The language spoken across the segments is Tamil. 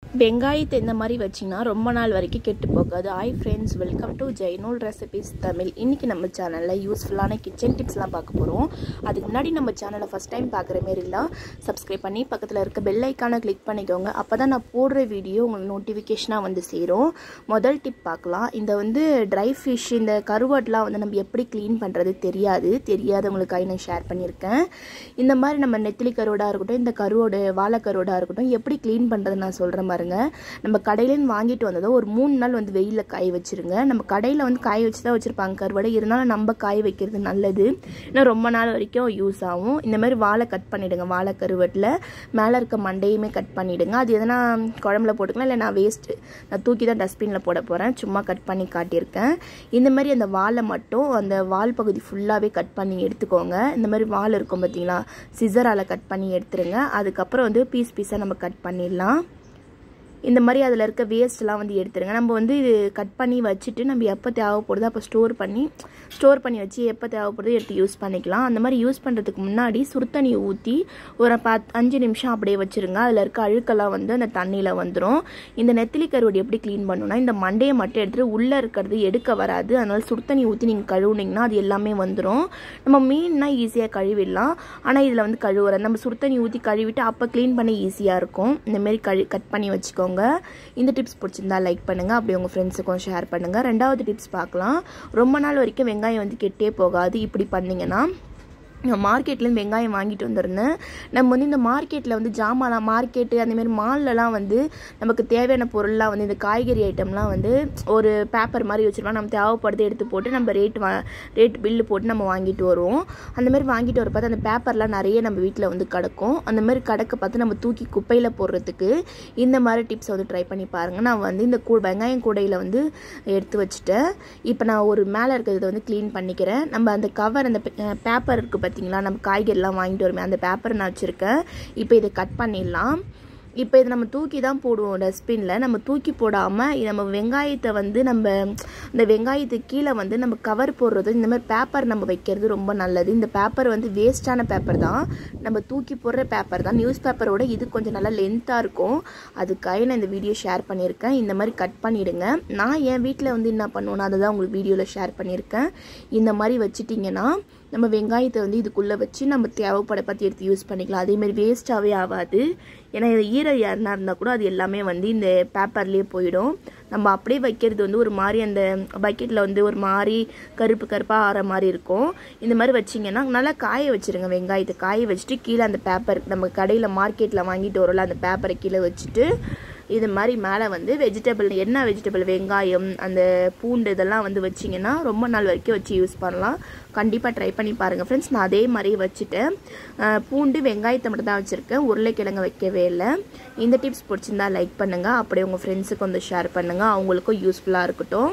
வெங்காயத்தை இந்த மாதிரி வச்சிங்கன்னா ரொம்ப நாள் வரைக்கும் கெட்டு போகாது hi friends welcome to Jainul recipes Tamil இன்றைக்கி நம்ம சேனலில் யூஸ்ஃபுல்லான கிச்சன் டிப்ஸ்லாம் பார்க்க போகிறோம் அதுக்கு முன்னாடி நம்ம சேனலை ஃபஸ்ட் டைம் பார்க்குற மாரிலாம் சப்ஸ்கிரைப் பண்ணி பக்கத்தில் இருக்க பெல் ஐக்கானை கிளிக் பண்ணிக்கோங்க அப்போ தான் நான் போடுற வீடியோ உங்களுக்கு நோட்டிஃபிகேஷனாக வந்து சேரும் முதல் டிப் பார்க்கலாம் இந்த வந்து ட்ரை ஃபிஷ் இந்த கருவாட்லாம் வந்து நம்ம எப்படி க்ளீன் பண்ணுறது தெரியாது தெரியாதவங்களுக்காக நான் ஷேர் பண்ணியிருக்கேன் இந்த மாதிரி நம்ம நெத்திலி கருவாடாக இருக்கட்டும் இந்த கருவோட வாழை கருவாடாக இருக்கட்டும் எப்படி க்ளீன் பண்ணுறது நான் சொல்கிற பாருங்க நம்ம கடையிலேருந்து வாங்கிட்டு வந்ததோ ஒரு மூணு நாள் வந்து வெயிலில் காய வச்சிருங்க நம்ம கடையில் வந்து காய வச்சு தான் வச்சுருப்பாங்க கருவாடை இருந்தாலும் நம்ம காய வைக்கிறது நல்லது இன்னும் ரொம்ப நாள் வரைக்கும் யூஸ் ஆகும் இந்த மாதிரி வாழை கட் பண்ணிவிடுங்க வாழை கருவாட்டில் மேலே இருக்க மண்டையுமே கட் பண்ணிவிடுங்க அது எதனா குழம்புல போட்டுக்கலாம் இல்லை நான் வேஸ்ட்டு நான் தூக்கி தான் டஸ்ட்பினில் போட போகிறேன் சும்மா கட் பண்ணி காட்டியிருக்கேன் இந்த மாதிரி அந்த வாழை மட்டும் அந்த வால் பகுதி ஃபுல்லாகவே கட் பண்ணி எடுத்துக்கோங்க இந்த மாதிரி வால் இருக்கும் பார்த்தீங்களா சிசரால் கட் பண்ணி எடுத்துருங்க அதுக்கப்புறம் வந்து பீஸ் பீஸாக நம்ம கட் பண்ணிடலாம் இந்த மாதிரி அதில் இருக்க வேஸ்ட்லாம் வந்து எடுத்துருங்க நம்ம வந்து இது கட் பண்ணி வச்சுட்டு நம்ம எப்போ தேவைப்படுதோ அப்போ ஸ்டோர் பண்ணி ஸ்டோர் பண்ணி வச்சு எப்போ தேவைப்படுதோ எடுத்து யூஸ் பண்ணிக்கலாம் அந்த மாதிரி யூஸ் பண்ணுறதுக்கு முன்னாடி சுடுத்தண்ணியை ஊற்றி ஒரு பத் அஞ்சு நிமிஷம் அப்படியே வச்சுருங்க அதில் இருக்க அழுக்கெல்லாம் வந்து அந்த தண்ணியில் வந்துடும் இந்த நெத்திலி கருவாடு எப்படி க்ளீன் பண்ணணும்னா இந்த மண்டையை மட்டும் எடுத்துகிட்டு உள்ளே இருக்கிறது எடுக்க வராது அதனால் சுடுத்தண்ணி ஊற்றி நீங்கள் கழுவுனீங்கன்னா அது எல்லாமே வந்துடும் நம்ம மீன்னா ஈஸியாக கழுவிடலாம் ஆனால் இதில் வந்து கழுவுறது நம்ம சுடுத்தண்ணி ஊற்றி கழுவிட்டு அப்போ க்ளீன் பண்ண ஈஸியாக இருக்கும் இந்தமாரி கழு கட் பண்ணி வச்சுக்கோங்க இந்த டிப்ஸ் பிடிச்சிருந்தா லைக் பண்ணுங்கள் அப்படி உங்கள் ஃப்ரெண்ட்ஸுக்கும் ஷேர் பண்ணுங்கள் ரெண்டாவது டிப்ஸ் பார்க்கலாம் ரொம்ப நாள் வரைக்கும் வெங்காயம் வந்து கெட்டே போகாது இப்படி பண்ணிங்கன்னா மார்க்கெட்லேருந்து வெங்காயம் வாங்கிட்டு வந்திருந்தேன் நம்ம வந்து இந்த மார்க்கெட்டில் வந்து ஜாமான்லாம் மார்க்கெட்டு அந்தமாரி மால்லலாம் வந்து நமக்கு தேவையான பொருள்லாம் வந்து இந்த காய்கறி ஐட்டம்லாம் வந்து ஒரு பேப்பர் மாதிரி வச்சுருப்போம் நம்ம தேவைப்படுறது எடுத்து போட்டு நம்ம ரேட் வா ரேட் பில்லு போட்டு நம்ம வாங்கிட்டு வருவோம் அந்தமாரி வாங்கிட்டு வர பார்த்து அந்த பேப்பர்லாம் நிறைய நம்ம வீட்டில் வந்து கிடக்கும் அந்த மாதிரி கடக்க பார்த்து நம்ம தூக்கி குப்பையில் போடுறதுக்கு இந்த மாதிரி டிப்ஸை வந்து ட்ரை பண்ணி பாருங்கள் நான் வந்து இந்த கூ வெங்காயம் கூடையில் வந்து எடுத்து வச்சுட்டேன் இப்போ நான் ஒரு மேலே இருக்கிறத வந்து க்ளீன் பண்ணிக்கிறேன் நம்ம அந்த கவர் அந்த பேப்பர் இருக்குது பார்த்தீங்களா நம்ம காய்கறிலாம் வாங்கிட்டு வருமே அந்த பேப்பரை நான் வச்சுருக்கேன் இப்போ இதை கட் பண்ணிடலாம் இப்போ இதை நம்ம தூக்கி தான் போடுவோம் டஸ்ட்பினில் நம்ம தூக்கி போடாமல் நம்ம வெங்காயத்தை வந்து நம்ம இந்த வெங்காயத்துக்கு கீழே வந்து நம்ம கவர் போடுறது இந்த மாதிரி பேப்பர் நம்ம வைக்கிறது ரொம்ப நல்லது இந்த பேப்பர் வந்து வேஸ்ட்டான பேப்பர் தான் நம்ம தூக்கி போடுற பேப்பர் தான் நியூஸ் பேப்பரோட இது கொஞ்சம் நல்லா லென்த்தாக இருக்கும் அதுக்காக நான் இந்த வீடியோ ஷேர் பண்ணியிருக்கேன் இந்த மாதிரி கட் பண்ணிவிடுங்க நான் என் வீட்டில் வந்து என்ன பண்ணுவேன்னா அதை தான் உங்களுக்கு வீடியோவில் ஷேர் பண்ணியிருக்கேன் இந்த மாதிரி வச்சுட்டிங்கன்னா நம்ம வெங்காயத்தை வந்து இதுக்குள்ளே வச்சு நம்ம தேவைப்பட பற்றி எடுத்து யூஸ் பண்ணிக்கலாம் அதேமாதிரி வேஸ்ட்டாகவே ஆகாது ஏன்னா இது ஈர யாருனா இருந்தால் கூட அது எல்லாமே வந்து இந்த பேப்பர்லேயே போயிடும் நம்ம அப்படியே வைக்கிறது வந்து ஒரு மாதிரி அந்த பக்கெட்டில் வந்து ஒரு மாதிரி கருப்பு கருப்பாக ஆற மாதிரி இருக்கும் இந்த மாதிரி வச்சிங்கன்னா நல்லா காய வச்சுருங்க வெங்காயத்தை காய வச்சுட்டு கீழே அந்த பேப்பர் நம்ம கடையில் மார்க்கெட்டில் வாங்கிட்டு வரோம்ல அந்த பேப்பரை கீழே வச்சுட்டு இது மாதிரி மேலே வந்து வெஜிடபிள் என்ன வெஜிடபிள் வெங்காயம் அந்த பூண்டு இதெல்லாம் வந்து வச்சிங்கன்னா ரொம்ப நாள் வரைக்கும் வச்சு யூஸ் பண்ணலாம் கண்டிப்பாக ட்ரை பண்ணி பாருங்கள் ஃப்ரெண்ட்ஸ் நான் அதே மாதிரி வச்சுட்டேன் பூண்டு வெங்காயத்தை மட்டும் தான் வச்சுருக்கேன் உருளைக்கிழங்கு வைக்கவே இல்லை இந்த டிப்ஸ் பிடிச்சிருந்தா லைக் பண்ணுங்கள் அப்படியே உங்கள் ஃப்ரெண்ட்ஸுக்கு வந்து ஷேர் பண்ணுங்கள் அவங்களுக்கும் யூஸ்ஃபுல்லாக இருக்கட்டும்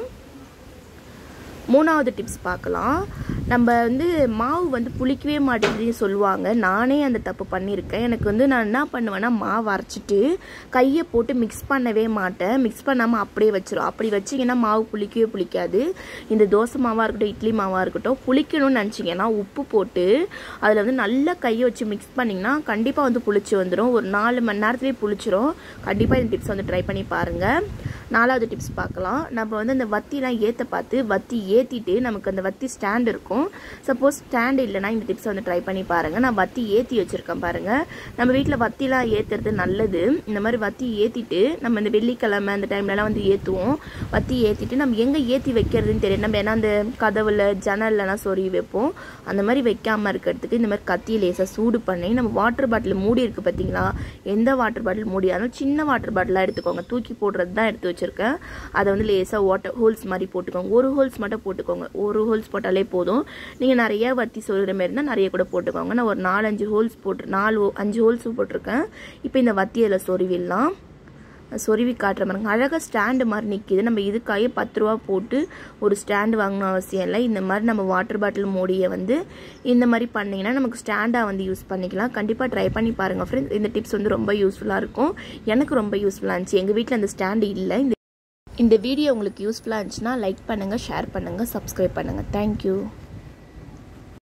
மூணாவது டிப்ஸ் பார்க்கலாம் நம்ம வந்து மாவு வந்து புளிக்கவே மாட்டேங்குதுன்னு சொல்லுவாங்க நானே அந்த தப்பு பண்ணியிருக்கேன் எனக்கு வந்து நான் என்ன பண்ணுவேன்னா மாவு அரைச்சிட்டு கையை போட்டு மிக்ஸ் பண்ணவே மாட்டேன் மிக்ஸ் பண்ணாமல் அப்படியே வச்சிரும் அப்படி வச்சிங்கன்னா மாவு புளிக்கவே புளிக்காது இந்த தோசை மாவாக இருக்கட்டும் இட்லி மாவாக இருக்கட்டும் புளிக்கணும்னு நினச்சிங்கன்னா உப்பு போட்டு அதில் வந்து நல்லா கையை வச்சு மிக்ஸ் பண்ணிங்கன்னா கண்டிப்பாக வந்து புளிச்சு வந்துடும் ஒரு நாலு மணி நேரத்துலேயே புளிச்சிரும் கண்டிப்பாக இந்த டிப்ஸ் வந்து ட்ரை பண்ணி பாருங்கள் நாலாவது டிப்ஸ் பார்க்கலாம் நம்ம வந்து அந்த வத்திலாம் ஏற்ற பார்த்து வத்தி ஏற்றிட்டு நமக்கு அந்த வத்தி ஸ்டாண்ட் இருக்கும் சப்போஸ் ஸ்டாண்ட் இல்லைனா இந்த டிப்ஸை வந்து ட்ரை பண்ணி பாருங்கள் நான் வத்தி ஏற்றி வச்சுருக்கேன் பாருங்கள் நம்ம வீட்டில் வத்திலாம் ஏற்றுறது நல்லது இந்த மாதிரி வத்தி ஏற்றிட்டு நம்ம இந்த வெள்ளிக்கிழமை அந்த டைம்லலாம் வந்து ஏற்றுவோம் வத்தி ஏற்றிட்டு நம்ம எங்கே ஏற்றி வைக்கிறதுன்னு தெரியும் நம்ம ஏன்னா அந்த கதவில் ஜன்னல்லலாம் சொருகி வைப்போம் அந்த மாதிரி வைக்காமல் இருக்கிறதுக்கு இந்த மாதிரி கத்தியை லேசாக சூடு பண்ணி நம்ம வாட்டர் பாட்டில் மூடி இருக்குது பார்த்தீங்களா எந்த வாட்டர் பாட்டில் மூடி இருந்தாலும் சின்ன வாட்டர் பாட்டிலாக எடுத்துக்கோங்க தூக்கி போடுறது தான் எடுத்து வச்சுருக்கேன் அதை வந்து லேசாக வாட்டர் ஹோல்ஸ் மாதிரி போட்டுக்கோங்க ஒரு ஹோல்ஸ் மட்டும் போட்டுக்கோங்க ஒரு ஹோல்ஸ் போட்டாலே போதும் நீங்கள் நிறைய வத்தி சொல்கிற மாதிரி இருந்தால் நிறைய கூட போட்டுக்கோங்க நான் ஒரு நாலஞ்சு ஹோல்ஸ் போட்டு நாலு அஞ்சு ஹோல்ஸ் போட்டிருக்கேன் இப்போ இந்த வத்தி அதில் சொருவிடலாம் சொருவி காட்டுற மாதிரி அழகாக ஸ்டாண்டு மாதிரி நிற்கிது நம்ம இதுக்காக பத்து ரூபா போட்டு ஒரு ஸ்டாண்டு வாங்கணும் அவசியம் இல்லை இந்த மாதிரி நம்ம வாட்டர் பாட்டில் மூடியை வந்து இந்த மாதிரி பண்ணிங்கன்னா நமக்கு ஸ்டாண்டாக வந்து யூஸ் பண்ணிக்கலாம் கண்டிப்பாக ட்ரை பண்ணி பாருங்கள் ஃப்ரெண்ட்ஸ் இந்த டிப்ஸ் வந்து ரொம்ப யூஸ்ஃபுல்லாக இருக்கும் எனக்கு ரொம்ப யூஸ்ஃபுல்லாக இருந்துச்சு எங்கள் வீட்டில் அந்த ஸ்டாண்டு இல்லை இந்த இந்த வீடியோ உங்களுக்கு யூஸ்ஃபுல்லாக இருந்துச்சுன்னா லைக் பண்ணுங்கள் ஷேர் பண்ணுங்கள் சப்ஸ்கிரைப் பண்ணுங்கள் தேங்க்யூ